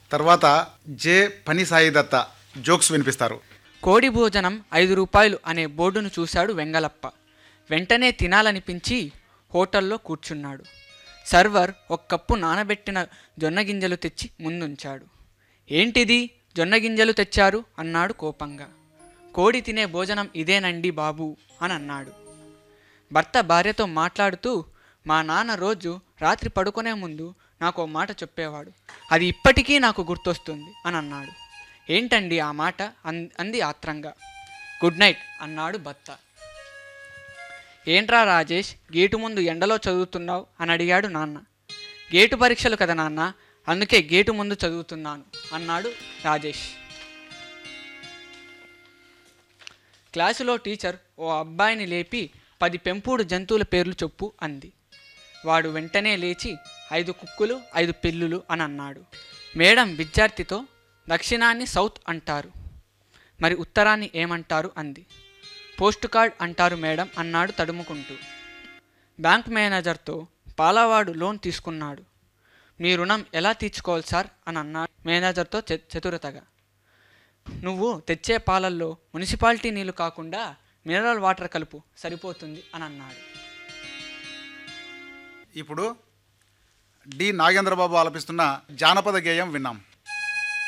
తర్వాత జే పని సాయి దత్త జోక్స్ వినిపిస్తారు కోడి భోజనం ఐదు రూపాయలు అనే బోర్డును చూశాడు వెంగలప్ప వెంటనే తినాలనిపించి హోటల్లో కూర్చున్నాడు సర్వర్ ఒక కప్పు నానబెట్టిన జొన్న గింజలు తెచ్చి ముందుంచాడు ఏంటిది జొన్న గింజలు తెచ్చారు అన్నాడు కోపంగా కోడి తినే భోజనం ఇదేనండి బాబు అని అన్నాడు భర్త భార్యతో మాట్లాడుతూ మా నాన్న రోజు రాత్రి పడుకునే ముందు నాకు ఓ మాట చెప్పేవాడు అది ఇప్పటికీ నాకు గుర్తొస్తుంది అని అన్నాడు ఏంటండి ఆ మాట అన్ అంది ఆత్రంగా గుడ్ నైట్ అన్నాడు భర్త ఏంట్రా రాజేష్ గేటు ముందు ఎండలో చదువుతున్నావు అని అడిగాడు నాన్న గేటు పరీక్షలు కదా నాన్న అందుకే గేటు ముందు చదువుతున్నాను అన్నాడు రాజేష్ క్లాసులో టీచర్ ఓ అబ్బాయిని లేపి పది పెంపుడు జంతువుల పేర్లు చెప్పు అంది వాడు వెంటనే లేచి ఐదు కుక్కులు ఐదు పిల్లులు అని అన్నాడు మేడం విద్యార్థితో దక్షిణాన్ని సౌత్ అంటారు మరి ఉత్తరాన్ని ఏమంటారు అంది పోస్ట్ కార్డ్ అంటారు మేడం అన్నాడు తడుముకుంటూ బ్యాంక్ మేనేజర్తో పాలవాడు లోన్ తీసుకున్నాడు మీ రుణం ఎలా తీర్చుకోవాలి సార్ అని అన్నాడు మేనేజర్తో చ- చతురతగా నువ్వు తెచ్చే పాలల్లో మున్సిపాలిటీ నీళ్లు కాకుండా మినరల్ వాటర్ కలుపు సరిపోతుంది అని అన్నాడు ఇప్పుడు డి నాగేంద్రబాబు ఆలపిస్తున్న జానపద గేయం విన్నాం